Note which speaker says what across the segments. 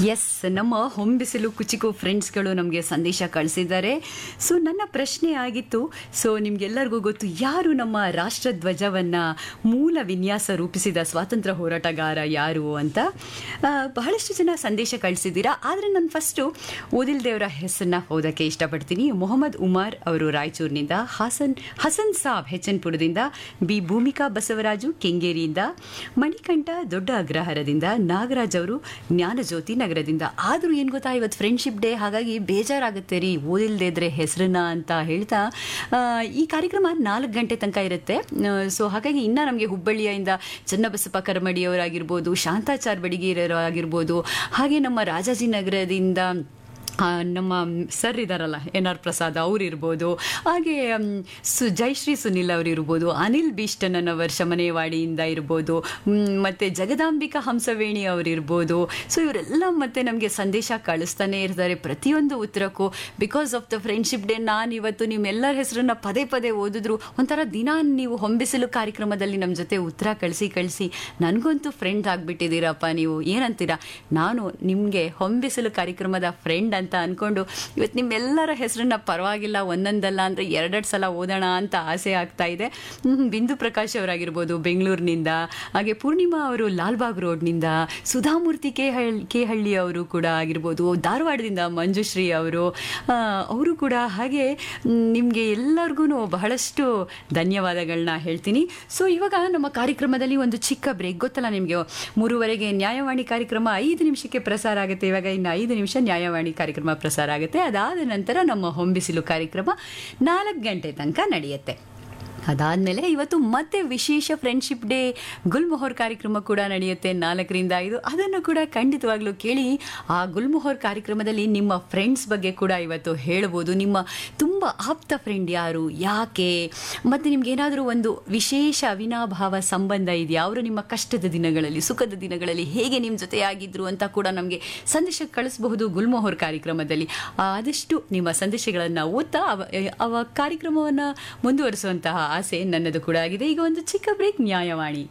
Speaker 1: S ನಮ್ಮ ಹೊಂಬಿಸಿಲು ಕುಚಿಕು ಫ್ರೆಂಡ್ಸ್ಗಳು ನಮಗೆ ಸಂದೇಶ ಕಳಿಸಿದ್ದಾರೆ ಸೊ ನನ್ನ ಪ್ರಶ್ನೆ ಆಗಿತ್ತು ಸೊ ನಿಮ್ಗೆಲ್ಲರಿಗೂ ಗೊತ್ತು ಯಾರು ನಮ್ಮ ರಾಷ್ಟ್ರಧ್ವಜವನ್ನು ಮೂಲ ವಿನ್ಯಾಸ ರೂಪಿಸಿದ ಸ್ವಾತಂತ್ರ್ಯ ಹೋರಾಟಗಾರ ಯಾರು ಅಂತ ಆ, ಬಹಳಷ್ಟು ಜನ ಸಂದೇಶ ಕಳಿಸಿದ್ದೀರಾ ಆದರೆ ನಾನು ಫಸ್ಟು ಓದಿಲ್ ದೇವರ ಹೆಸರನ್ನ ಓದೋಕ್ಕೆ ಇಷ್ಟಪಡ್ತೀನಿ ಮೊಹಮ್ಮದ್ ಉಮಾರ್ ಅವರು ರಾಯಚೂರಿನಿಂದ ಹಾಸನ್ ಹಸನ್ ಸಾಬ್ ಹೆಚನ್ಪುರದಿಂದ ಬಿ ಭೂಮಿಕಾ ಬಸವರಾಜು ಕೆಂಗೇರಿಯಿಂದ ಮಣಿಕಂಠ ದೊಡ್ಡ ಅಗ್ರಹಾರದಿಂದ ನಾಗರಾಜ್ ಅವರು ಜ್ಞಾನಜ್ಯೋತಿ ನಗರದಿಂದ ಆದರೂ ಏನು ಗೊತ್ತಾ ಇವತ್ತು ಫ್ರೆಂಡ್ಶಿಪ್ ಡೇ ಹಾಗಾಗಿ ಬೇಜಾರಾಗುತ್ತೆ ರೀ ಓದಿಲ್ದೇ ಇದ್ರೆ ಹೆಸರನ್ನ ಅಂತ ಹೇಳ್ತಾ ಆ, ಈ ಕಾರ್ಯಕ್ರಮ ನಾಲ್ಕು ಗಂಟೆ ತನಕ ಇರುತ್ತೆ ಸೊ ಹಾಗಾಗಿ ಇನ್ನು ನಮಗೆ ಹುಬ್ಬಳ್ಳಿಯಿಂದ ಚನ್ನಬಸಪ್ಪ ಕರ್ಮಡಿಯವರಾಗಿರ್ಬೋದು ಶಾಂತಾಚಾರ್ ಬಡಿಗೇರರು ಆಗಿರ್ಬೋದು ಹಾಗೆ ನಮ್ಮ ರಾಜಾಜಿನಗರದಿಂದ ಆ, ನಮ್ಮ ಸರ್ ಇದಾರಲ್ಲ ಎನ್ ಆರ್ ಪ್ರಸಾದ್ ಅವರಿರ್ಬೋದು ಹಾಗೆ ಮ್, ಸು ಜಯಶ್ರೀ ಸುನಿಲ್ ಅವರಿರ್ಬೋದು ಅನಿಲ್ ಬೀಷ್ಟನ್ ವರ್ಷ ಮನೆವಾಡಿಯಿಂದ ಇರ್ಬೋದು ಮ್, ಮತ್ತೆ ಜಗದಾಂಬಿಕಾ ಹಂಸವೇಣಿ ಅವರಿರ್ಬೋದು ಸೊ ಇವರೆಲ್ಲ ಮತ್ತೆ ನಮಗೆ ಸಂದೇಶ ಕಳಿಸ್ತಾನೆ ಇರ್ತಾರೆ ಪ್ರತಿಯೊಂದು ಉತ್ತರಕ್ಕೂ because of the friendship day ನಾನು ಇವತ್ತು ನಿಮ್ಮೆಲ್ಲರ ಹೆಸರನ್ನ ಪದೇ ಪದೇ ಓದಿದ್ರು ಒಂಥರ ದಿನ ನೀವು ಹೊಂಬಿಸಲು ಕಾರ್ಯಕ್ರಮದಲ್ಲಿ ನಮ್ಮ ಜೊತೆ ಉತ್ತರ ಕಳಿಸಿ ಕಳಿಸಿ ನನಗಂತೂ ಫ್ರೆಂಡ್ ಆಗಿಬಿಟ್ಟಿದ್ದೀರಪ್ಪ ನೀವು ಏನಂತೀರಾ ನಾನು ನಿಮಗೆ ಹೊಂಬಿಸಲು ಕಾರ್ಯಕ್ರಮದ ಫ್ರೆಂಡ್ ಅಂತ ಅಂದ್ಕೊಂಡು ಇವತ್ತು ನಿಮ್ಮೆಲ್ಲರ ಹೆಸರನ್ನ ಪರವಾಗಿಲ್ಲ ಒಂದೊಂದಲ್ಲ ಅಂದರೆ ಎರಡೆರಡು ಸಲ ಓದೋಣ ಅಂತ ಆಸೆ ಆಗ್ತಾ ಇದೆ ಹ್ಮ್, ಬಿಂದು ಪ್ರಕಾಶ್ ಅವರಾಗಿರ್ಬೋದು ಬೆಂಗಳೂರಿನಿಂದ ಹಾಗೆ ಪೂರ್ಣಿಮಾ ಅವರು ಲಾಲ್ಬಾಗ್ ರೋಡ್ನಿಂದ ಸುಧಾಮೂರ್ತಿ ಕೆ ಹಳ್ಳಿ ಕೆ ಹಳ್ಳಿ ಅವರು ಕೂಡ ಆಗಿರ್ಬೋದು ಧಾರವಾಡದಿಂದ ಮಂಜುಶ್ರೀ ಅವರು ಆ, ಅವರು ಕೂಡ ಹಾಗೆ ನಿಮಗೆ ಎಲ್ಲರಿಗೂ ಬಹಳಷ್ಟು ಧನ್ಯವಾದಗಳನ್ನ ಹೇಳ್ತೀನಿ ಸೊ ಇವಾಗ ನಮ್ಮ ಕಾರ್ಯಕ್ರಮದಲ್ಲಿ ಒಂದು ಚಿಕ್ಕ ಬ್ರೇಕ್ ಗೊತ್ತಲ್ಲ ನಿಮಗೆ ಮೂರುವರೆಗೆ ನ್ಯಾಯವಾಣಿ ಕಾರ್ಯಕ್ರಮ ಐದು ನಿಮಿಷಕ್ಕೆ ಪ್ರಸಾರ ಆಗುತ್ತೆ ಇವಾಗ ಇನ್ನು ಐದು ನಿಮಿಷ ನ್ಯಾಯವಾಣಿ ಕಾರ್ಯಕ್ರಮ ಪ್ರಸಾರ ಆಗುತ್ತೆ ಅದಾದ ನಂತರ ನಮ್ಮ ಹೊಂಬಿಸಿಲು ಕಾರ್ಯಕ್ರಮ ನಾಲ್ಕು ಗಂಟೆ ತನಕ ನಡೆಯುತ್ತೆ ಅದಾದಮೇಲೆ ಇವತ್ತು ಮತ್ತೆ ವಿಶೇಷ ಫ್ರೆಂಡ್ಶಿಪ್ ಡೇ ಗುಲ್ಮೊಹರ್ ಕಾರ್ಯಕ್ರಮ ಕೂಡ ನಡೆಯುತ್ತೆ ನಾಲ್ಕರಿಂದ ಐದು ಅದನ್ನು ಕೂಡ ಖಂಡಿತವಾಗ್ಲೂ ಕೇಳಿ ಆ ಗುಲ್ಮೊಹರ್ ಕಾರ್ಯಕ್ರಮದಲ್ಲಿ ನಿಮ್ಮ ಫ್ರೆಂಡ್ಸ್ ಬಗ್ಗೆ ಕೂಡ ಇವತ್ತು ಹೇಳ್ಬೋದು ನಿಮ್ಮ ತುಂಬ ಆಪ್ತ ಫ್ರೆಂಡ್ ಯಾರು ಯಾಕೆ ಮತ್ತು ನಿಮ್ಗೆ ಏನಾದರೂ ಒಂದು ವಿಶೇಷ ಅವಿನಾಭಾವ ಸಂಬಂಧ ಇದೆಯಾ ಅವರು ನಿಮ್ಮ ಕಷ್ಟದ ದಿನಗಳಲ್ಲಿ ಸುಖದ ದಿನಗಳಲ್ಲಿ ಹೇಗೆ ನಿಮ್ಮ ಜೊತೆಯಾಗಿದ್ರು ಅಂತ ಕೂಡ ನಮಗೆ ಸಂದೇಶ ಕಳಿಸಬಹುದು ಗುಲ್ಮೊಹರ್ ಕಾರ್ಯಕ್ರಮದಲ್ಲಿ ಆದಷ್ಟು ನಿಮ್ಮ ಸಂದೇಶಗಳನ್ನು ಓದ್ತಾ ಅವ ಅವ ಕಾರ್ಯಕ್ರಮವನ್ನು ಮುಂದುವರಿಸುವಂತಹ ಆಸೆ ನನ್ನದು ಕೂಡ ಆಗಿದೆ ಈಗ ಒಂದು ಚಿಕ್ಕ break Nyayavani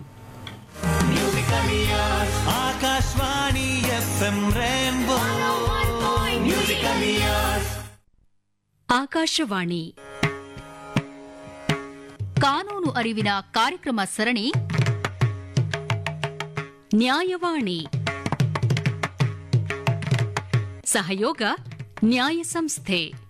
Speaker 2: Akashvani F M rainbow
Speaker 3: Akashvani ಕಾನೂನು ಅರಿವಿನ ಕಾರ್ಯಕ್ರಮ ಸರಣಿ ನ್ಯಾಯವಾಣಿ ಸಹಯೋಗ ನ್ಯಾಯ ಸಂಸ್ಥೆ